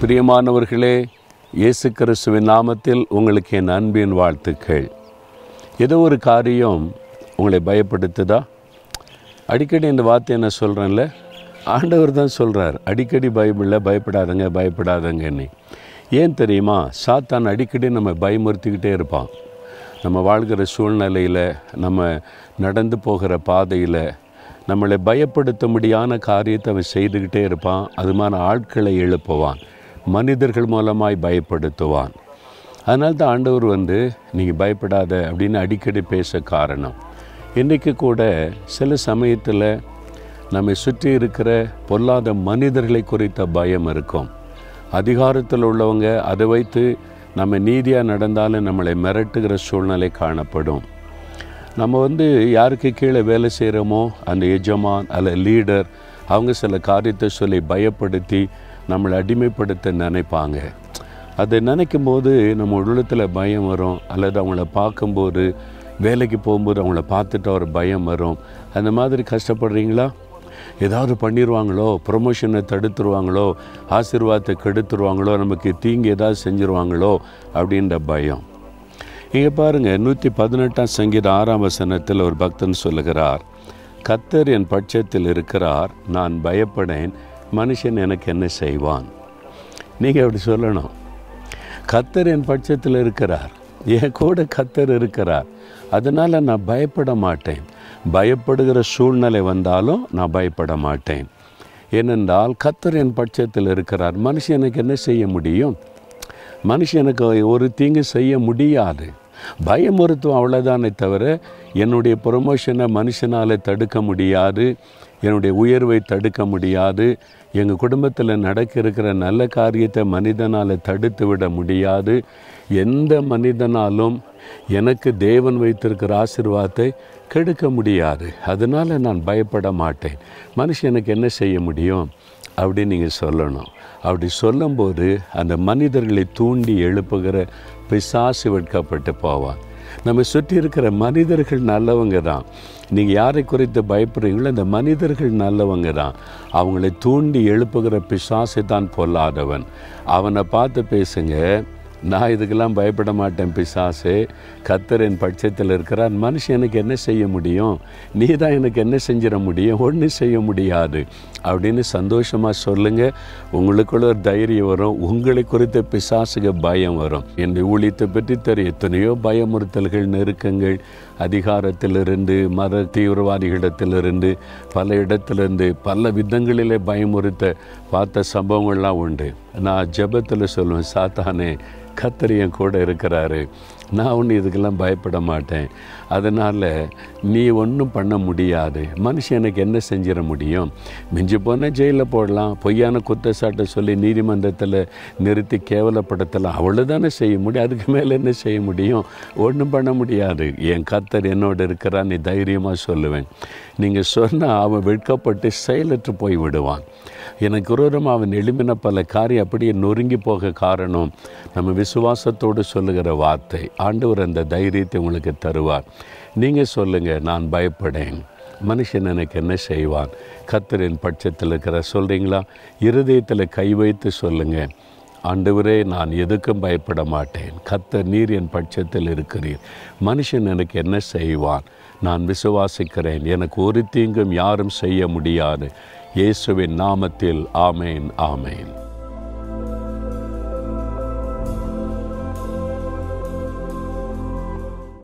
பிரியமானவர்களே இயேசு கிறிஸ்துவின் நாமத்தில் உங்களுக்கு என் அன்பின் வாழ்த்துக்கள் ஏதோ ஒரு காரியம் உங்களை பயப்படுத்துதா அடிக்கடி இந்த வார்த்தை என்ன சொல்கிறேன்ல ஆண்டவர் தான் சொல்கிறார் அடிக்கடி பைபிளில் பயப்படாதங்க பயப்படாதங்கன்னு ஏன் தெரியுமா சாத்தான் அடிக்கடி நம்ம பயமுறுத்திக்கிட்டே இருப்பான் நம்ம வாழ்கிற சூழ்நிலையில் நம்ம நடந்து போகிற பாதையில் நம்மளை பயப்படுத்தும்படியான காரியத்தை அவன் செய்துக்கிட்டே இருப்பான் அது மாதிரி ஆட்களை எழுப்புவான் மனிதர்கள் மூலமாய் பயப்படுத்துவான் அதனால தான் ஆண்டவர் வந்து நீங்கள் பயப்படாத அப்படின்னு அடிக்கடி பேச காரணம் இன்றைக்கு கூட சில சமயத்தில் நம்மை சுற்றி இருக்கிற பொல்லாத மனிதர்களை குறித்த பயம் இருக்கும் அதிகாரத்தில் உள்ளவங்க அதை வைத்து நம்ம நீதியாக நடந்தாலும் நம்மளை மிரட்டுகிற சூழ்நிலை காணப்படும் நம்ம வந்து யாருக்கு கீழே வேலை செய்கிறோமோ அந்த எஜமான் அல்ல லீடர் அவங்க சில காரியத்தை சொல்லி பயப்படுத்தி நம்மளை அடிமைப்படுத்த நினைப்பாங்க அதை நினைக்கும் போது நம்ம உள்ளத்தில் பயம் வரும் அல்லது அவங்கள பார்க்கும்போது வேலைக்கு போகும்போது அவங்கள பார்த்துட்டு ஒரு பயம் வரும் அந்த மாதிரி கஷ்டப்படுறீங்களா ஏதாவது பண்ணிடுவாங்களோ ப்ரொமோஷனை தடுத்துருவாங்களோ ஆசீர்வாதத்தை கெடுத்துருவாங்களோ நமக்கு தீங்கு ஏதாவது செஞ்சுருவாங்களோ அப்படின்ற பயம் இங்கே பாருங்கள் நூற்றி பதினெட்டாம் சங்கீத ஆறாம் வசனத்தில் ஒரு பக்தன் சொல்லுகிறார் கத்தர் என் பட்சத்தில் இருக்கிறார் நான் பயப்படேன் மனுஷன் எனக்கு என்ன செய்வான் நீங்கள் அப்படி சொல்லணும் கத்தர் என் பட்சத்தில் இருக்கிறார் என் கூட கத்தர் இருக்கிறார் அதனால் நான் பயப்பட மாட்டேன் பயப்படுகிற சூழ்நிலை வந்தாலும் நான் பயப்பட மாட்டேன் ஏனென்றால் கத்தர் என் பட்சத்தில் இருக்கிறார் மனுஷனுக்கு என்ன செய்ய முடியும் மனுஷனுக்கு ஒரு தீங்கு செய்ய முடியாது பயமுறுத்தும் அவ்வளோதானே தவிர என்னுடைய ப்ரொமோஷனை மனுஷனால் தடுக்க முடியாது என்னுடைய உயர்வை தடுக்க முடியாது எங்கள் குடும்பத்தில் நடக்க இருக்கிற நல்ல காரியத்தை மனிதனால் தடுத்து விட முடியாது எந்த மனிதனாலும் எனக்கு தேவன் வைத்திருக்கிற ஆசிர்வாதத்தை கெடுக்க முடியாது அதனால் நான் பயப்பட மாட்டேன் மனுஷனுக்கு என்ன செய்ய முடியும் அப்படின்னு நீங்கள் சொல்லணும் அப்படி சொல்லும்போது அந்த மனிதர்களை தூண்டி எழுப்புகிற பிசாசு வெட்கப்பட்டு போவான் நம்ம சுற்றி இருக்கிற மனிதர்கள் நல்லவங்க தான் நீங்கள் யாரை குறித்து பயப்படுறீங்களோ அந்த மனிதர்கள் நல்லவங்க தான் அவங்களை தூண்டி எழுப்புகிற பிசாசு தான் பொல்லாதவன் அவனை பார்த்து பேசுங்க நான் இதுக்கெல்லாம் பயப்பட மாட்டேன் பிசாசு கத்தர் என் பட்சத்தில் இருக்கிறார் மனுஷன் எனக்கு என்ன செய்ய முடியும் நீ தான் எனக்கு என்ன செஞ்சிட முடியும் ஒன்றும் செய்ய முடியாது அப்படின்னு சந்தோஷமாக சொல்லுங்கள் உங்களுக்குள்ள ஒரு தைரியம் வரும் உங்களை குறித்த பிசாசுக்கு பயம் வரும் என்னை ஊழியத்தை பற்றி தெரியும் எத்தனையோ பயமுறுத்தல்கள் நெருக்கங்கள் அதிகாரத்திலிருந்து மத தீவிரவாதிகளிடத்திலிருந்து பல இடத்திலிருந்து பல விதங்களிலே பயமுறுத்த பார்த்த சம்பவங்கள்லாம் உண்டு நான் ஜெபத்தில் சொல்லுவேன் சாத்தானே கத்தர் என் கூட இருக்கிறாரு நான் ஒன்றும் இதுக்கெல்லாம் பயப்பட மாட்டேன் அதனால் நீ ஒன்றும் பண்ண முடியாது மனுஷன் எனக்கு என்ன செஞ்சிட முடியும் மிஞ்சி போனால் ஜெயிலில் போடலாம் பொய்யான குற்றச்சாட்டை சொல்லி நீதிமன்றத்தில் நிறுத்தி கேவலப்படுத்தலாம் அவ்வளோதானே செய்ய முடியும் அதுக்கு மேலே என்ன செய்ய முடியும் ஒன்றும் பண்ண முடியாது என் கத்தர் என்னோடு இருக்கிறான் நீ தைரியமாக சொல்லுவேன் நீங்கள் சொன்னால் அவன் வெட்கப்பட்டு செயலற்று போய் விடுவான் எனக்கு விரோதமாக அவன் எழுப்பின பல காரியம் அப்படியே நொறுங்கி போக காரணம் நம்ம விசுவாசத்தோடு சொல்லுகிற வார்த்தை ஆண்டவர் அந்த தைரியத்தை உங்களுக்கு தருவார் நீங்கள் சொல்லுங்கள் நான் பயப்படேன் மனுஷன் எனக்கு என்ன செய்வான் கத்தரின் பட்சத்தில் இருக்கிற சொல்கிறீங்களா இருதயத்தில் கை வைத்து சொல்லுங்கள் ஆண்டவரே நான் எதுக்கும் பயப்பட மாட்டேன் கத்தர் நீர் என் பட்சத்தில் இருக்கிறீர் மனுஷன் எனக்கு என்ன செய்வான் நான் விசுவாசிக்கிறேன் எனக்கு ஒரு தீங்கும் யாரும் செய்ய முடியாது இயேசுவின் நாமத்தில் ஆமேன் ஆமேன்